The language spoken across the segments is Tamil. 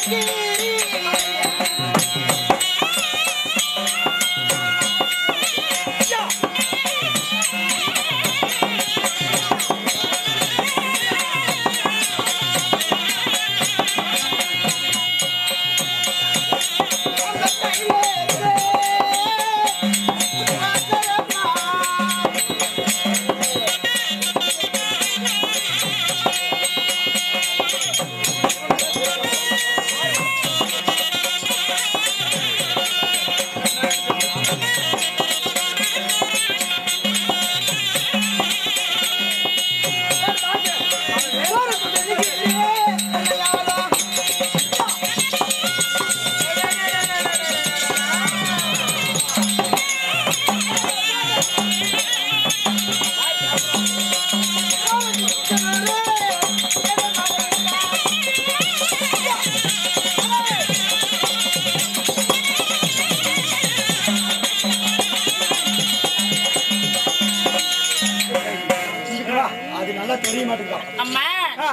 அது நல்லா தெரிய மாட்டேங்குதா அம்மா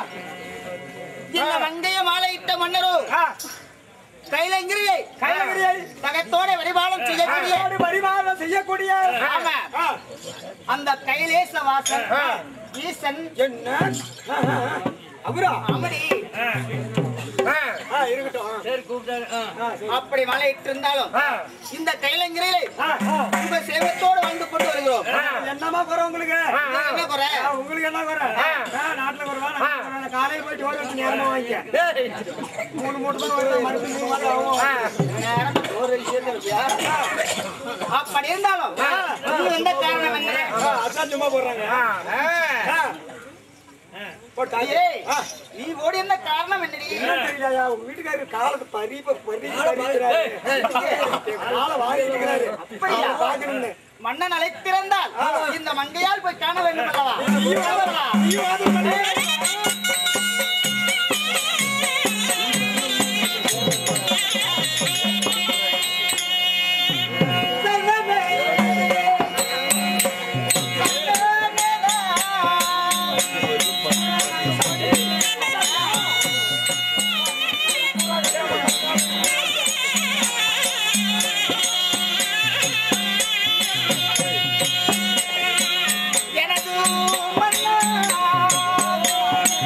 இந்த மங்கைய மாலையிட்ட மன்னரோ கைலங்கிரியை கைலங்கிரியை தகத்தோட வழிபாடம் செய்யக்கூடிய கையோடு பரிமாறம் செய்யக்கூடிய ஆமா. ஆ, அந்த கைலேச வாசன் ஈசன் என்ன ஆ, ஆ, ஆ. அவரா அமரி ஆ, இருக்கட்டும் ஆ. ஆ, சரி. அப்படி மாலையிட்டு இருந்தாலும் இந்த கைலங்கிரியை ஆ, ஆ. உங்க சேவத்தோடு வந்து கொண்டு வருகிறோம் என்னமா குறை உங்களுக்கு உங்களுக்கு என்ன குறை ஆ, உங்களுக்கு என்ன குறை ஆ, நாட்டுல குறைவா நாட்டுல குறைவா? நான் காலையில போயிட்டு ஓடி வந்து நேரமா வாங்கிக்க மூணு மூட்டை தான் வருது மறுபடியும் மூணு மாதம் ஆகும் நேரம் ஒரு விஷயத்துல இருக்கியா? அப்படி இருந்தாலும் இது எந்த காரணம் என்ன ஆ, அதான் சும்மா போடுறாங்க ஆ. போட்டாங்க. ஏய், ஆ. நீ ஓடி என்ன காரணம் என்னடி என்ன தெரியலையா, உங்க வீட்டுக்காரரு காலத்து பறிப்ப பறி பறிக்கிறாரு. காலை வாரி இருக்கிறாரு. அவரை பார்க்கணும்னு. மன்னன் அழைத்திருந்தால் இந்த மங்கையால் போய் காண வேண்டும் அல்லவா வரலாம். ஐயோ, அது பண்ணு. எனது மன்னா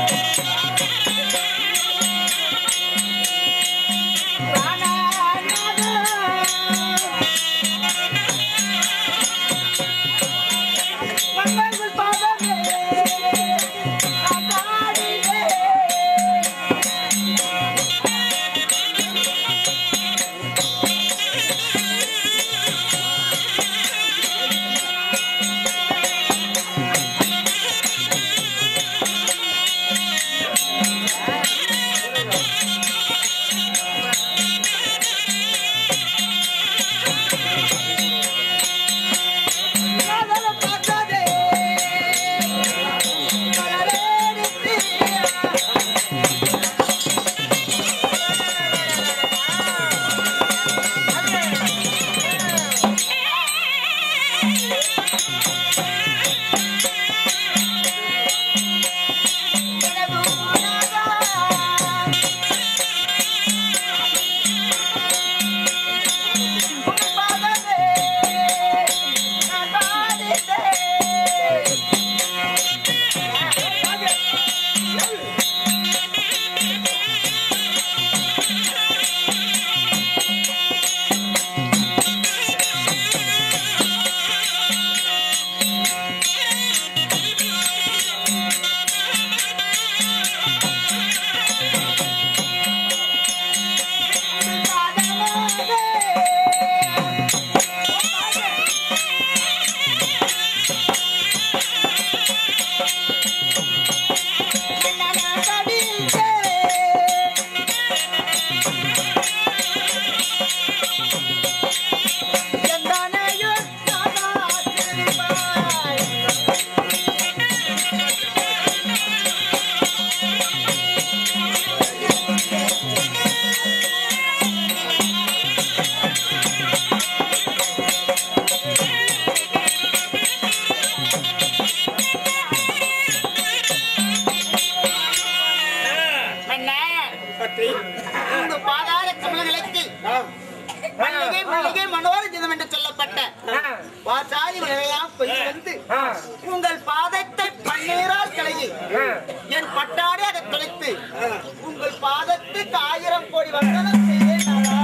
இந்த பாதார கமலங்களுக்கு மல்லிகை மல்லிகை மனோரஞ்சிதம் என்று சொல்லப்பட்ட வாசாதி நிலையாம் கொண்டு வந்து உங்கள் பாதத்தை பன்னீரால் கழுகி என் பட்டாடை அதை தொலைத்து உங்கள் பாதத்துக்கு ஆயிரம் கோடி வந்தனம் செய்தேன் நானா.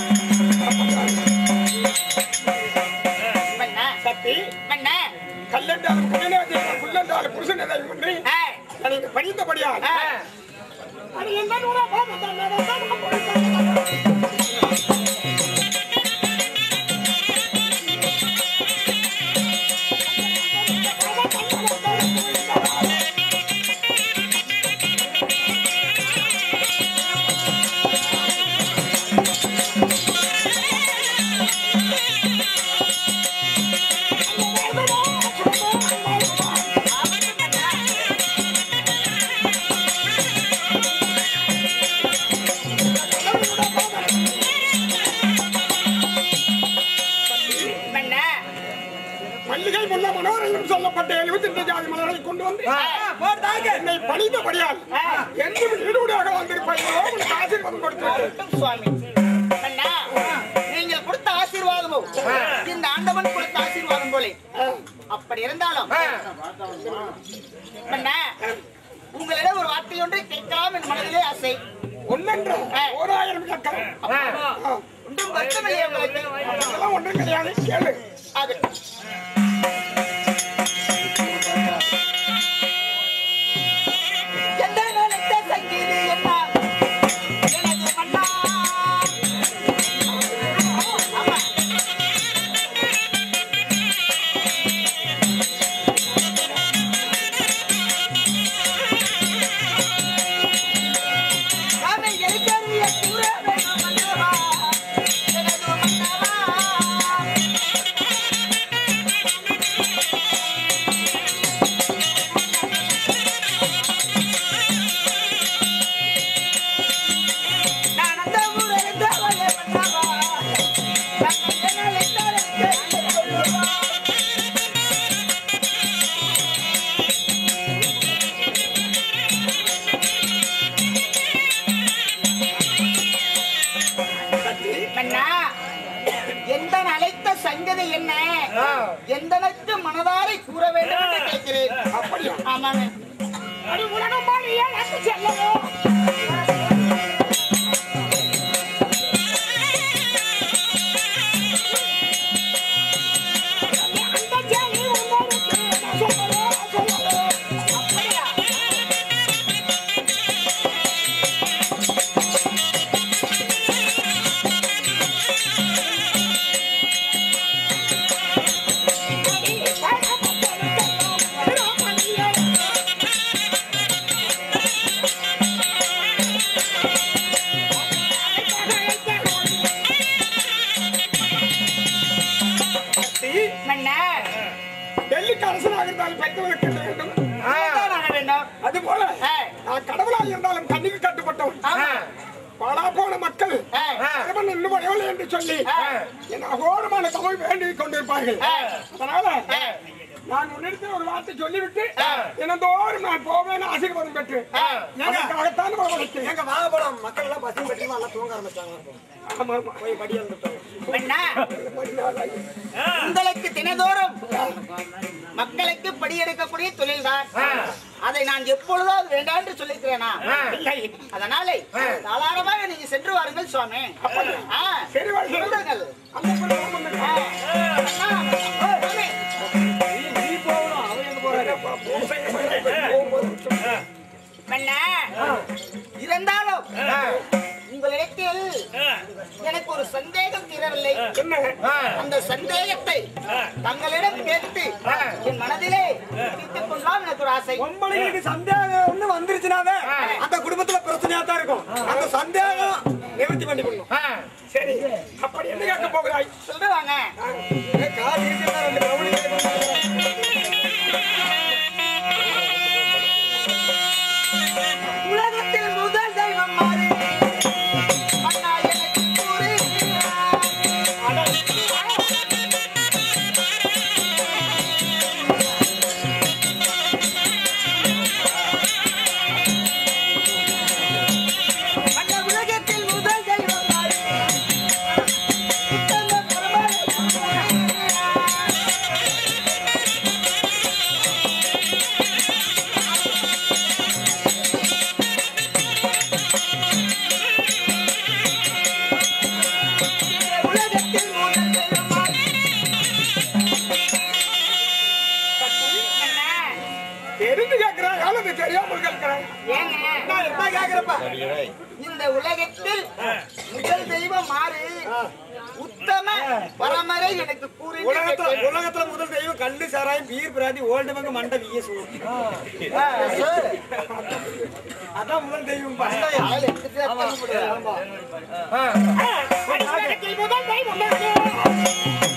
மன்னா, சக்தி மன்னா, கல்லென்றாலும் குடிலே புல்லென்றாலும் புருஷன் எதை முன்னே ஆ, எனக்கு படித்தபடியா ஆ. அது என்ன நூலா போக மன்னா, மல்லிகை முல்ல மனோரங்கம் சொல்லப்பட்ட எழுபத்தி ரெண்டு ஜாதி மலரை கொண்டு வந்து என்னை பணித்தபடியால் என்றும் ஈடுபடியாக வந்திருப்பார்களோ உங்களுக்கு ஆசீர்வாதம் கொடுத்து ஆகட்டும் சுவாமி மன்னா, நீங்கள் கொடுத்த ஆசீர்வாதமோ இந்த ஆண்டவன் கொடுத்த ஆசீர்வாதம் போலே அப்படி இருந்தாலும் மன்னா, உங்களிடம் ஒரு வார்த்தை ஒன்றை கேட்கலாம் என் மனதிலே ஆசை ஒன்னென்ற ஓராயிரம் சக்கரம் ஒன்றும் வருத்தமில்லை உங்களுக்கு அதெல்லாம் ஒன்றும் கிடையாது கேளு அது எந்த நிலத்த சங்கீதி என்ன எனது மன்னா ஆமா சாமி எரிக்கறிய கூற வேணும் மன்னவா எனது மன்னவா நான் அந்த ஊரில் இருந்தவளே மன்னவா தங்கள் எங்களை தரத்தை சொல்லுவா மன்னா எந்த அழைத்த சங்கதி என்ன எந்தனுக்கு மனதாரை கூற வேண்டும் என்று கேட்கிறேன் அப்படியா ஆமாங்க அது உலகம் பாடியே வந்து செல்லவும் அந்த ஜாதி உங்களுக்கு நான் சொல்லணும், சொல்லணும். அப்படியா? மன்னா டெல்லிக்கு அரசனாக இருந்தாலும் பெற்றவனுக்கு என்ன வேண்டும் இதுதான் ஆக வேண்டும் அது போல ஆ. நான் கடவுளாக இருந்தாலும் கண்ணுக்கு கட்டுப்பட்டவன் ஆமா. பாலா போன மக்கள் ஆ. இறைவன் இன்னும் வரவில்லை என்று சொல்லி ஆ. என் அகோரமான தமிழ் வேண்டி கொண்டிருப்பார்கள் ஆ. அதனால ஆ. நான் உன்னிடத்தில் ஒரு வார்த்தை சொல்லிவிட்டு தினந்தோறும் நான் போவேன் ஆசீர்வாதம் பெற்று அதற்காகத்தான் வரவழைக்கிறேன் எங்க வாகப்படம் மக்கள் எல்லாம் பசி பட்டியமா எல்லாம் தூங்க ஆரம்பிச்சாங்க ஆமா ஆமா போய் படியால் மன்னா உங்களுக்கு தினதோறும் மக்களுக்கு படி எடுக்கக்கூடிய தொழில்தான் அதை நான் எப்பொழுதாவது வேண்டாம் என்று சொல்லியிருக்கிறேனா இல்லை அதனாலே தாராளமாக நீங்க சென்று வாருங்கள் சுவாமி ஆ, சரி வாருங்கள். செல்லுங்கள். அந்த பிள்ளை வந்து ஆ, அண்ணா, சுவாமி. மன்னா, இருந்தாலும் உங்களிடத்தில் எனக்கு ஒரு சந்தேகம் தீரவில்லை என்ன அந்த சந்தேகத்தை தங்களிடம் கேட்டு என் மனதிலே தீர்த்துக் கொள்ளலாம் எனக்கு ஒரு ஆசை பொம்பளைங்களுக்கு சந்தேகம் ஒண்ணு வந்துருச்சுனாவே அந்த குடும்பத்துல பிரச்சனையா தான் இருக்கும் அந்த சந்தேகம் நிவர்த்தி பண்ணி கொடுக்கணும் சரி அப்படி என்ன கேட்க போகிறாய் சொல்லுவாங்க காசு இருக்குன்னா ரெண்டு பவுனு கேட்கணும். உலகத்தில் முதல் தெய்வம் மாறி மன்னா எனக்கு கூறு மன்ன உலகே அப்பா, இந்த உலகத்தில் முதல் தெய்வம் மாறு உத்தம பரமரை எனக்கு கூறி உலகத்துல உலகத்துல முதல் தெய்வம் கல்லு சாராயம் பீர் பிராதி ஓல்டு பங்கு மண்டை வீய சொல்லுவோம் அதான் முதல் தெய்வம் பா. அடிவாரத்தில் முதல் தெய்வம் உண்டு.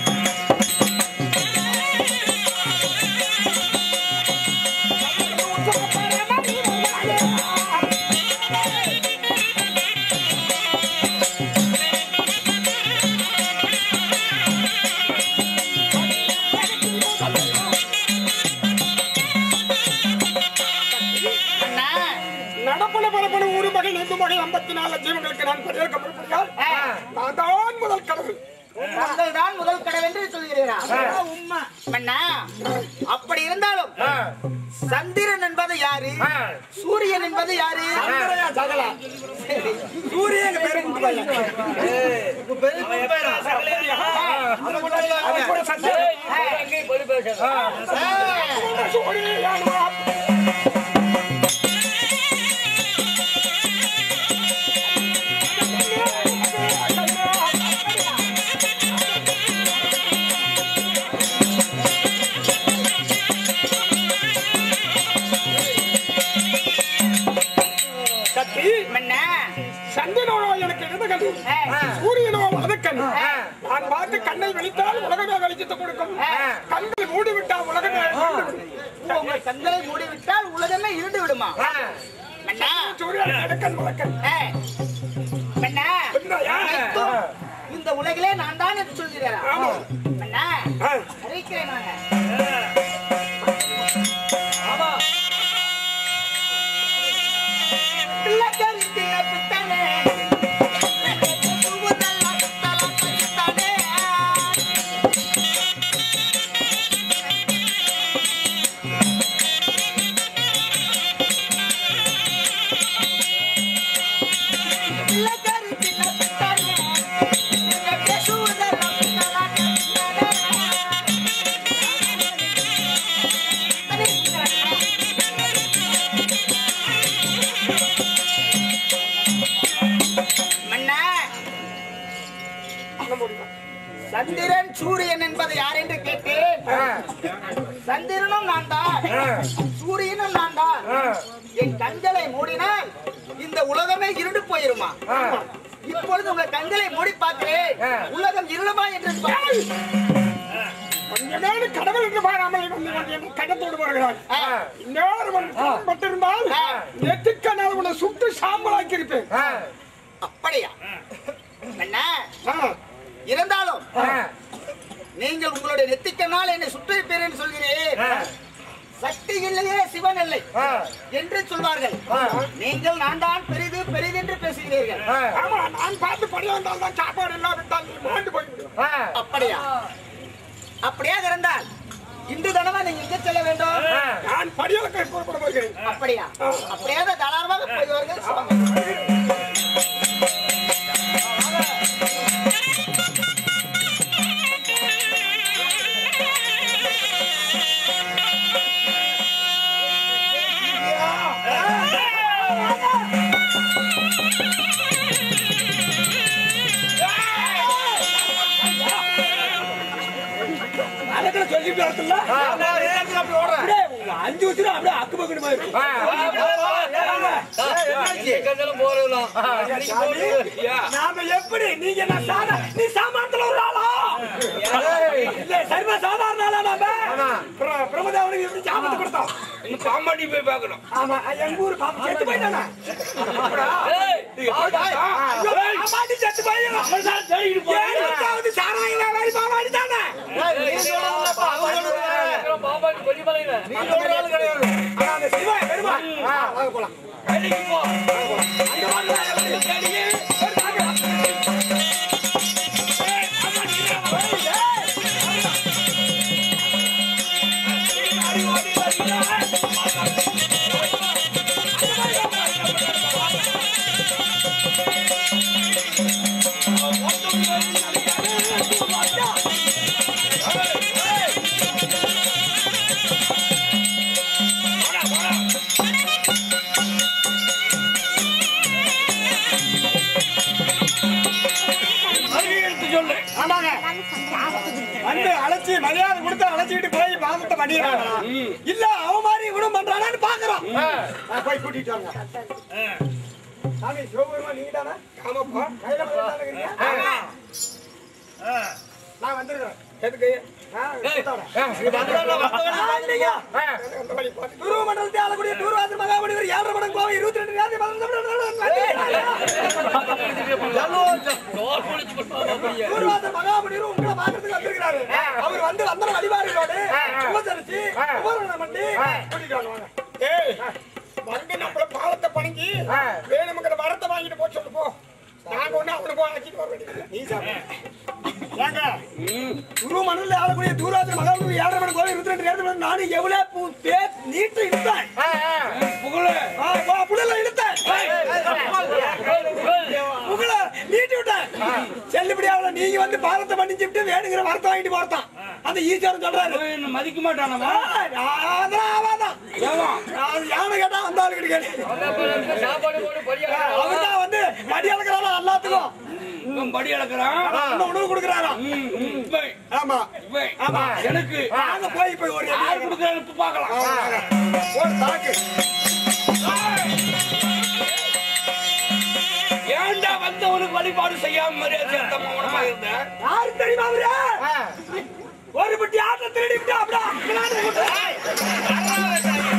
அண்ணா, நடப்பன பரப்பன ஒரு வகை நெந்து வகை ஐம்பத்தி நாலு ஜீவங்களுக்கு நான் பரியால் கமர்ப்படியால் நான் தான் முதல் கடவுள் தாங்கள் தான் முதல் கடவுள் என்று சொல்கிறீரா உண்மை அண்ணா அப்படி இருந்தாலும் சந்திரன் என்பது யாரு சூரியன் என்பது யாரு சந்திரயா சகலா. சூரியன் எங்க பேரு கும்பிடுவாங்க. அது கூட சந்தேகம். சூரியனா. சக்தி அண்ணா, சந்திரனோ எனக்கு இடது கண் சூரியனோ வலது கண் நான் பார்த்து கண்ணை வெளித்தால் உலகமே வெளிச்சத்தை கொடுக்கும் கண்கள் மூடி விட்டால் உலகமே இருண்டு விடும். உங்கள் கண்களை மூடிவிட்டால் உலகமே இருண்டு விடுமா அண்ணா சூரியன் இடக்கண் வழக்கன் ஏ, அண்ணா என்னய்யா? அனைத்தும் இந்த உலகிலே நான் தான் என்று சொல்கிறேன் ஆமா. அண்ணா ஆ. அறிவிக்கிறேன் நாங்க பிள்ளைக்காரி தின்ன பித்தனே. தூவுதெல்லாம் பித்தலாம் பித்தனே. பிள்ளைக்காரி தின்ன பித்தனே. நீங்க பேசுவதெல்லாம் பித்தலாம் மன்னா சந்திரன் சூரியன் என்பது யார் என்று கேட்டேன் சந்திரனும் நான் தான் சூரியனும் நான் தான் என் கண்களை மூடினால் இந்த உலகமே இருண்டு போயிருமா இப்பொழுது உங்க கண்களை மூடி பார்க்கிறேன் உலகம் இருளுமா என்று பார். கொஞ்ச நேரம் கடவுள் என்று பாராமல் வந்து வந்து என்னை கடத்தோடு வருகிறார் ஆ, இன்னொருவன் பட்டிருந்தால் நெற்றிக்கனால் உன்னை சுட்டு சாம்பலாக்கி இருப்பேன் அப்படியா மன்னா ஆ, இருந்தாலும் நீங்கள் உங்களுடைய நெத்திக்கனால் என்னை சுற்றிருப்பீர் என்று சொல்கிறேன் சக்தி இல்லையே சிவன் இல்லை என்று சொல்வார்கள் நீங்கள் நான் தான் பெரிது பெரிது என்று பேசுகிறீர்கள் ஆமா நான் பார்த்து படி வந்தால் தான் சாப்பாடு இல்லாவிட்டால் நீ மாண்டு போய்விடும் அப்படியா அப்படியாக இருந்தால் இன்று தினமா நீங்க எங்க செல்ல வேண்டும் நான் படியலக்கை புறப்பட போகிறேன் அப்படியா அப்படியாக தாராளமாக போய் வருங்கள் சுவாமி. அதுக்குள்ள சொல்லிட்டு வரதுல்ல? அப்படியே உங்க அஞ்சு வருஷம் அப்படியே அக்கு பக்குனு மாதிரி இருக்கும். நாம எப்படி நீங்க என்ன சாதா நீ சாமான்ல ஒரு ஆளா இல்ல சர்வ சாதாரண ஆளா நாம பிர- பிரபுதேவனுக்கு எப்படி சாபத்தை கொடுத்தோம் பாம்பாட்டி போய் பார்க்கணும் ஆமா எங்க ஊர் பாம்பு செத்து போயிட்டானா பாம்பாட்டி செத்து போயிடும் சாராயில வேலை பாம்பாடி தானே ஆனா அந்த சிவன் பெருமாள் ஆ, வாங்க போலாம் அங்க வாங்க, வாங்க, தேடியே, வாங்க. வந்து அழைச்சி மரியாதை கொடுத்து அழைச்சிட்டு போய் பாதத்தை பண்ணிடுறாங்க இல்ல அவன் மாதிரி இவனும் பண்றானான்னு பாக்குறோம் நான் போய் கூட்டிட்டு வாங்க சாமி சிவபெருமா நீங்க தானே ஆமாப்பா கையில போய் தானே இருக்கீங்க? நான் வந்திருக்கிறேன் எதுக்கு ஆ, கூத்தாட. ஆண்டிங்க. அந்த வழி பார்த்து துருவ மண்டலத்தை ஆளக்கூடிய தூர்வாசர் மகாபலிவர் ஏழரை மடங்கு கோவை இருபத்தி ரெண்டு நேரத்தை தூர்வாசர் மகாபலிவர் உங்களை பார்க்கறதுக்கு வந்திருக்கிறாரு அவர் வந்து வந்த வழிபாடுகளோடு உபசரிச்சு உபகரணம் பண்ணி கூட்டிட்டு வாங்க வாங்க. ஏய் வந்து நம்மள பாவத்தை பணிஞ்சு வேணுங்கிற வரத்தை வாங்கிட்டு போக சொல்லு போ நாங்க ஒண்ணு அவனுக்கு அழைச்சிட்டு வர வேண்டியது நீ சாப்பிடு. ஏங்க துருவ மண்டலத்தை ஆளக்கூடிய தூர்வாசர் மகாபலிவர் ஏழரை மடங்கு கோவை இருபத்தி ரெண்டு நேரத்தை நானும் எவ்வளவு பூ- பே- நீட்டு இழுத்தேன் புகழு ஆ, வா, புடல இழுத்தேன் புகழ நீட்டி விட்டேன் செல்லுபடியாவில் நீங்க வந்து பாரத்தை பண்ணிச்சுட்டு வேணுங்கிற வரத்தை வாங்கிட்டு போறதான் அந்த ஈஸ்வரன் சொல்றாரு என்ன மதிக்க மாட்டானவா ஆ, அதெல்லாம் ஆவாதான். அது யானை கேட்டா அந்த ஆளு கிடைக்காது அவர்தான் வந்து மடி அளக்கிறாரா எல்லாத்துக்கும் இவன் படி அளக்குறான் இன்னும் உணவு கொடுக்குறாராம் ம், ம், இவன், ஆமா இவன். ஆமா. எனக்கு நாங்க போய் போய் ஒரு யார் கொடுக்குறான்னு இப்ப பார்க்கலாம் ஒரு தாக்கு ஏன்டா வந்தவனுக்கு வழிபாடு செய்யாம மரியாதை உணமா இருந்த யாரு தெரியுமா அவரு ஒரு பட்டி ஆட்டை திருடிட்டு அப்படியே அக்கலான்னு விட்டு.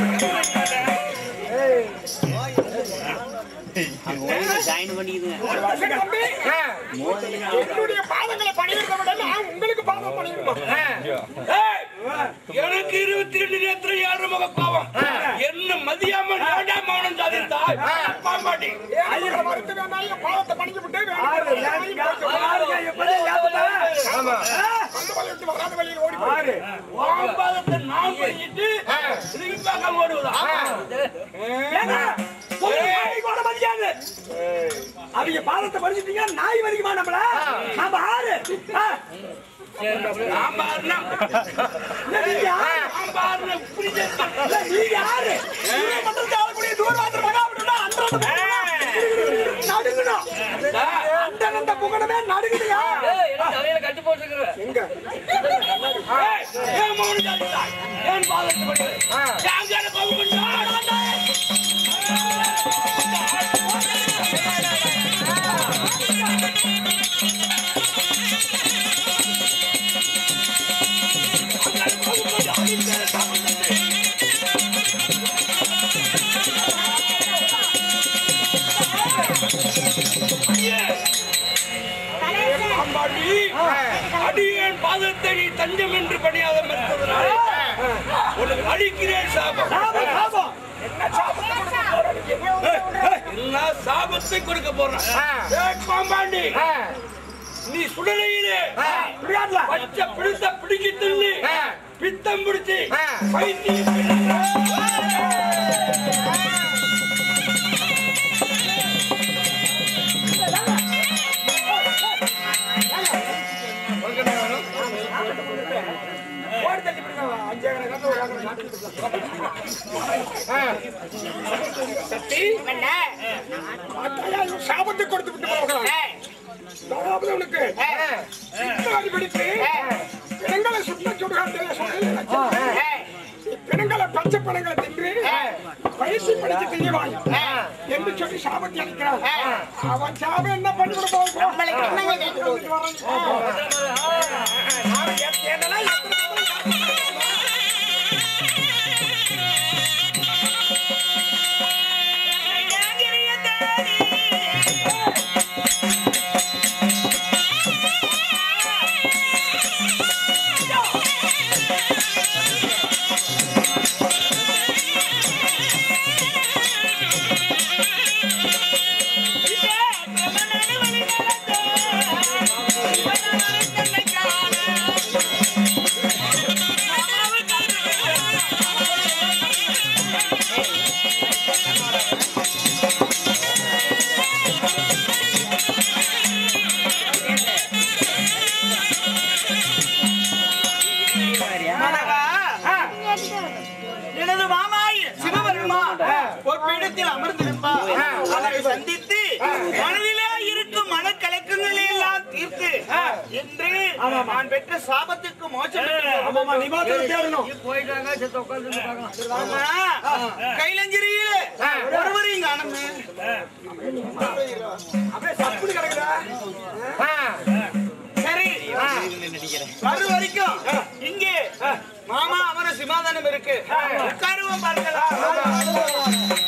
தம்பி என்னுடைய பாதங்களை பணிகிறத விட நான் உங்களுக்கு பாதம் பணியுமா ஏய், எனக்கு இருபத்தி ரெண்டு நேரத்துல ஏழரை முக கோபம் என்ன மதியாம ஏன்டா மௌனம் சாதித்தாய் பாம்பாட்டி ஐயோ மறுத்து வேணாலும் பாதத்தை பணிஞ்சு விட்டு பாரு, வேணுங்கிற வரத்தை வாங்கிட்டு போக சொல்லு. பாருங்க, எப்படி ஏத்துட்டேன். அந்த வழி விட்டு வராத வழியில் ஓடி போய் பாரு. பாம்பதத்தை நான் பண்ணிட்டு திரும்பி பார்க்காம ஓடுவதா ஏங்க, ஒரு நாய் கூட மதிக்காது. அவங்க பாதத்தை படிச்சுட்டீங்க நாய் மதிக்குமா நம்மள நம்ம ஆறு ஆ, பாம்பாருன்னா இல்ல, நீங்க ஆறு பாம்பாருன்னா இப்படி சேர்த்தான். இல்ல, நீங்க ஆறு நீங்க மட்டும் ஆளக்கூடிய தூர்வாசர் மகாபலினா அன்றாட நடுங்கணும் அந்த அந்த புகழமே நடுங்குதுங்க எங்க ஏய், ஏன் மௌனம் சாதித்தாய் ஏன் பாதத்தை படிக்கிறது யாங்கான கோபம் கொண்டாய் அம்பாடி அடியேன் பாதத்தை நீ தஞ்சம் என்று பணியாத மறுத்ததனால உனக்கு அழிக்கிறேன் சாபம் சாபம் சாபம் என்ன சாபத்தை கொடுக்க போறேன் ஏய், பாம்பாண்டி நீ சுடலையிலே புரியாதுல பச்சை பிடித்த பிடிக்க தின்னு பித்தம் பிடிச்சி பைத்தியம் ஓடி தள்ளி விடுங்க அஞ்சு ஏக்கர் கட்டு ஒரு ஏக்கர் நாட்டுக்கு என்ன? அத்தாயா, இவன் சாபத்தை கொடுத்து விட்டு போகிறான் ஏய், அதாவது உனக்கு பின்னாடி பிடித்து பெண்களை சுத்த சுடுகாட்டில் சொல்லி ஏய், பெண்களை பச்சை பணங்களை தின்று பயிற்சி படிச்சு தெரியவாய் என்று சொல்லி சாபத்தை அளிக்கிறான் அவன் சாபம் என்ன பண்ணி விட போகும் நம்மளுக்கு என்னங்க கேட்க போகுது? Thank you. என்று நான் பெற்ற சாபத்துக்கு மோட்சம் ஆமாமா நீ மாத்திரம் தேடணும் கைலஞ்சிரியில ஒருவரையும் காணுமே அப்படியே சப்புன்னு கிடக்குதா சரி வரு வரைக்கும் இங்கே மாமா அமர சிமாதானம் இருக்கு உட்காருவோம் பார்க்கலாம்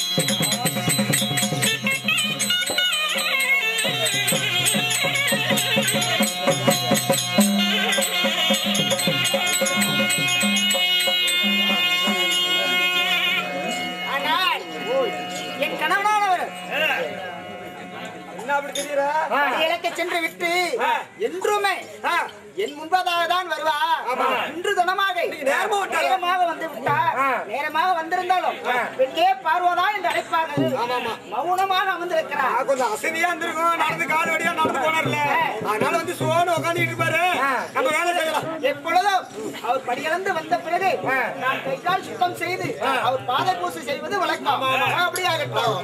ஆனால் என் கணவனானவர் என்ன அப்படி தெரியுற இலக்க சென்று விட்டு என்றுமே என் முன்பதாக தான் வருவா இன்று தினமாக நேரமா விட்டாரா? நேரமாக வந்து விட்டார் நேரமாக வந்திருந்தாலும் பெண்ணே பார்வதா என்று அழைப்பார்கள் மௌனமாக அமர்ந்திருக்கிறார் நான் கொஞ்சம் அசதியா இருந்திருக்கும் நடந்து கால் வழியா நடந்து போனார்ல அதனால வந்து சுவான்னு உட்காந்துட்டு இருப்பாரு நம்ம வேலை செய்யலாம் எப்பொழுதும் அவர் படியிழந்து வந்த பிறகு நான் கை கால் சுத்தம் செய்து அவர் பாத பூசை செய்வது வழக்கம் அப்படியாகட்டும்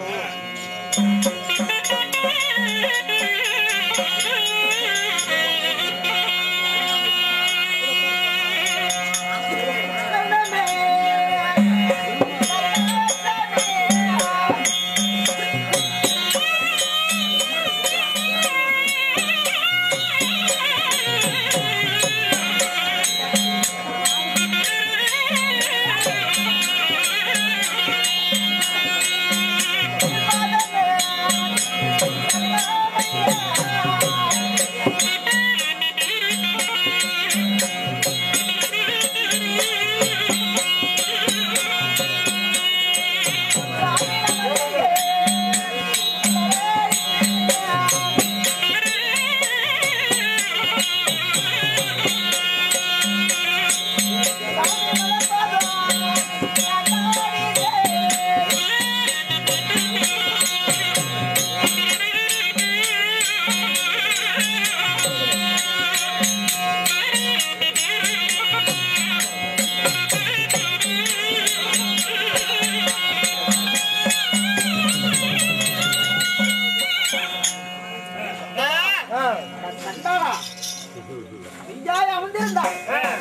கண்டாளா நீயாய் அமர்ந்திருந்தாய்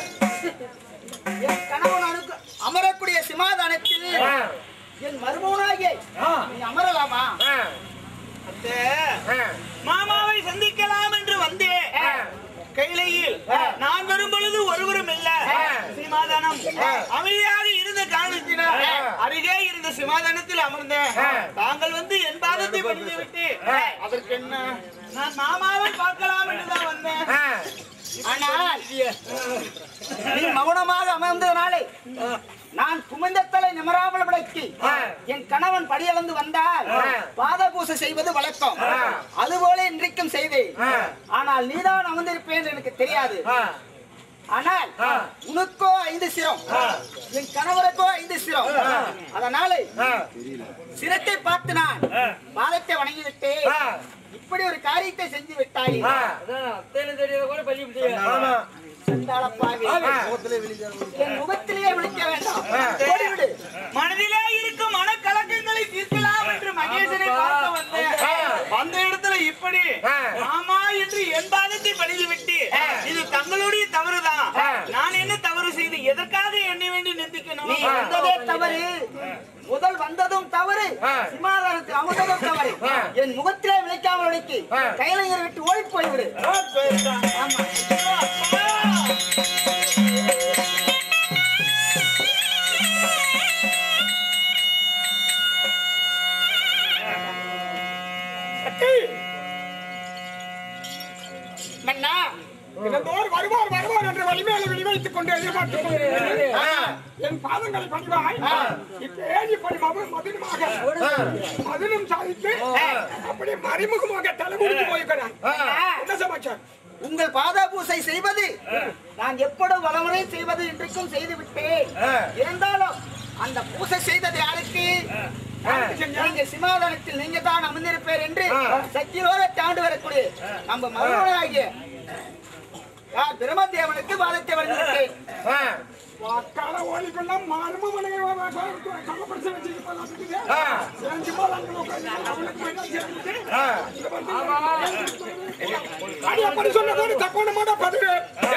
என் கணவன் அணுக்கு அமரக்கூடிய சிமாதானத்தில் என் மருமகனாகிய நீ அமரலாமா அத்தே, மாமாவை சந்திக்கலாம் என்று வந்தேன் கையிலையில் நான் வரும் பொழுது ஒருவரும் இல்ல சிமாதானம் அமைதியாக இருந்த காரணத்தினால் அருகே இருந்த சிமாதானத்தில் அமர்ந்தேன் தாங்கள் வந்து என் பாதத்தை படித்து விட்டு அதற்கு என்ன நான் மாமாவை பார்க்கலாம் என்றுதான் வந்தேன் ஆனால் நீ மௌனமாக அமர்ந்ததனாலே நான் குமிந்த தலை நிமராமல் விளக்கி என் கணவன் படியளந்து வந்தால் பாத பூசை செய்வது வழக்கம் அதுபோல இன்றைக்கும் செய்தேன் ஆனால் நீதான் அமர்ந்திருப்பேன் என்று எனக்கு தெரியாது ஆனால் உனக்கோ ஐந்து சிரம் என் கணவருக்கோ ஐந்து சிரம் அதனால சிரத்தை பார்த்து நான் பாதத்தை வணங்கிவிட்டு இப்படி ஒரு காரியத்தை செஞ்சு விட்டாய் செந்தாளப்பாவி. என் முகத்திலேயே விழிக்க வேண்டாம் ஓடிவிடு. மனதிலே இருக்கும் மனக்கலக்கங்களை தீர்க்கலாம் என்று மகேசனை பார்க்க வந்தேன் வந்த இடத்துல இப்படி ஆமா என்று என் பாதத்தை பணிந்து விட்டு இது தங்களுடைய தவறுதான் நான் என்ன தவறு செய்து எதற்காக என்னை வேண்டி நிந்திக்கணும் வந்ததே தவறு முதல் வந்ததும் தவறு சிமாதானத்தில் அமர்ந்ததும் தவறு என் முகத்திலே விளைக்காமல் உடைக்கு கையிலையர் விட்டு ஓடி போய்விடு ஆமா அப்பா. மன்னா தினந்தோறும் வருவார் வருவார் என்று வலிமையில விழிவைத்துக் கொண்டு எதிர்பார்த்துக் கொண்டிருக்கிறேன். என் பாதங்களை பணிவாய் இப்பேன் இப்படி மது மதுனமாக மதுனம் சாதித்து அப்படி மறைமுகமாக தலைமுடித்து போயிருக்கிறான் என்ன சமாச்சாரம் உங்கள் பாத பூசை செய்வது நான் எப்பொழுது வளமுறை செய்வது இன்றைக்கும் செய்து விட்டேன் இருந்தாலும் அந்த பூசை செய்தது யாருக்கு நீங்க சிமாதானத்தில் நீங்க தான் அமர்ந்திருப்பேர் என்று சக்தியோட தாண்டு வரக்கூடிய நம்ம மருமகனாகிய யார் பிரம்மதேவனுக்கு பாதத்தை வழங்கிவிட்டேன் வாக்கால ஓடிக்கொள்ளாம் மர்மமனை சமப்படுத்த வச்சுட்டு போலாம் செஞ்சு போலாம் அவனுக்கு போய் சேர்ந்துட்டு நீ அப்படி சொன்னதோடு தப்பான மாட்டா பதிவு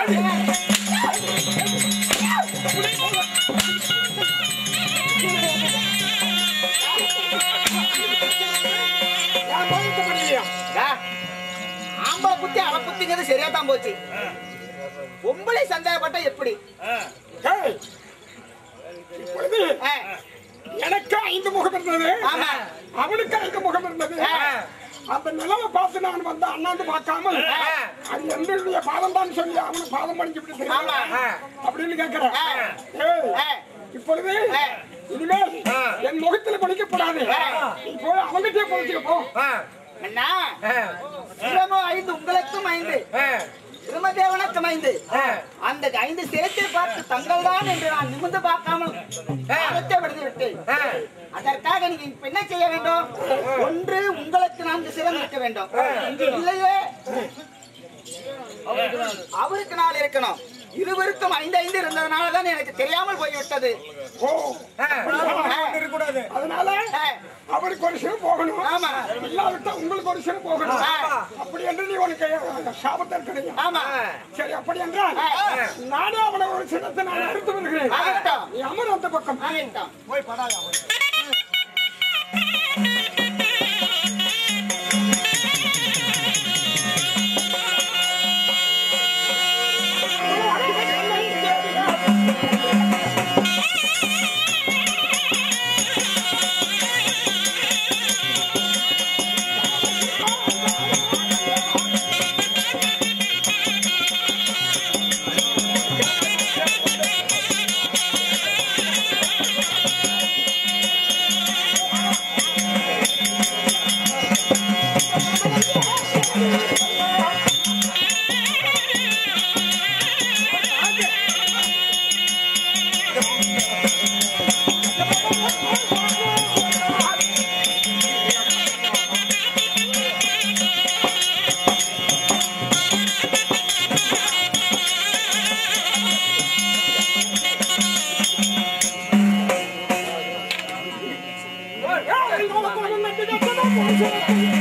என் பாதத்தை பண்ணலையா டா, ஆம்பளை புத்தி அவ புத்திங்கிறது சரியா தான் போச்சு பொம்பளை சந்தேகப்பட்டா எப்படி ஏய், இப்பொழுது ஆ, எனக்கு ஐந்து முகம் இருந்தது ஆமா. அவனுக்கு ஐந்து முகம் இருந்தது ஆ. அந்த நிலவை பார்த்து நான் வந்து அண்ணாந்து பார்க்காமல் அது என்னுடைய பாதம் தான் சொல்லி அவனுக்கு பாதம் படிச்சு விட்டு ஆமா. அப்படின்னு கேட்கிறேன் ஆ. ஏய், ஆ, இப்பொழுது ஆ. இனிமேல் என் முகத்துல குளிக்கப்படாது நீ போய் அவங்கிட்டே குளிச்சுக்க போ அண்ணா சிரமோ ஐந்து உங்களுக்கும் ஐந்து திருமதேவனுக்கும் ஐந்து அந்த ஐந்து சேர்த்து பார்த்து தங்கள் தான் என்று நான் நிமிர்ந்து பார்க்காமல் பாதத்தை விடுத்து விட்டேன் அதற்காக நீங்க இப்ப என்ன செய்ய வேண்டும் ஒன்று உங்களுக்கு நான்கு சிரம் இருக்க வேண்டும் இல்லையே அவருக்கு நாள் இருக்கணும் இருவருக்கும் ஐந்து ஐந்து இருந்ததுனால தான் எனக்கு தெரியாமல் போய்விட்டது ஓ அதனால அவனுக்கு ஒரு சிறு போகணும் ஆமா. இல்லாவிட்டா உங்களுக்கு ஒரு சிறு போகணும் ஆ. அப்படி என்று நீ உனக்கு சாபத்தை கிடைக்கும் ஆமா சரி அப்படி என்றால் ஆ. நானே அவனை ஒரு சின்னத்தை நான் எடுத்து வருகிறேன் ஆகட்டும். நீ அமர் அந்த பக்கம் ஆகட்டும். போய் படாத ஏய்,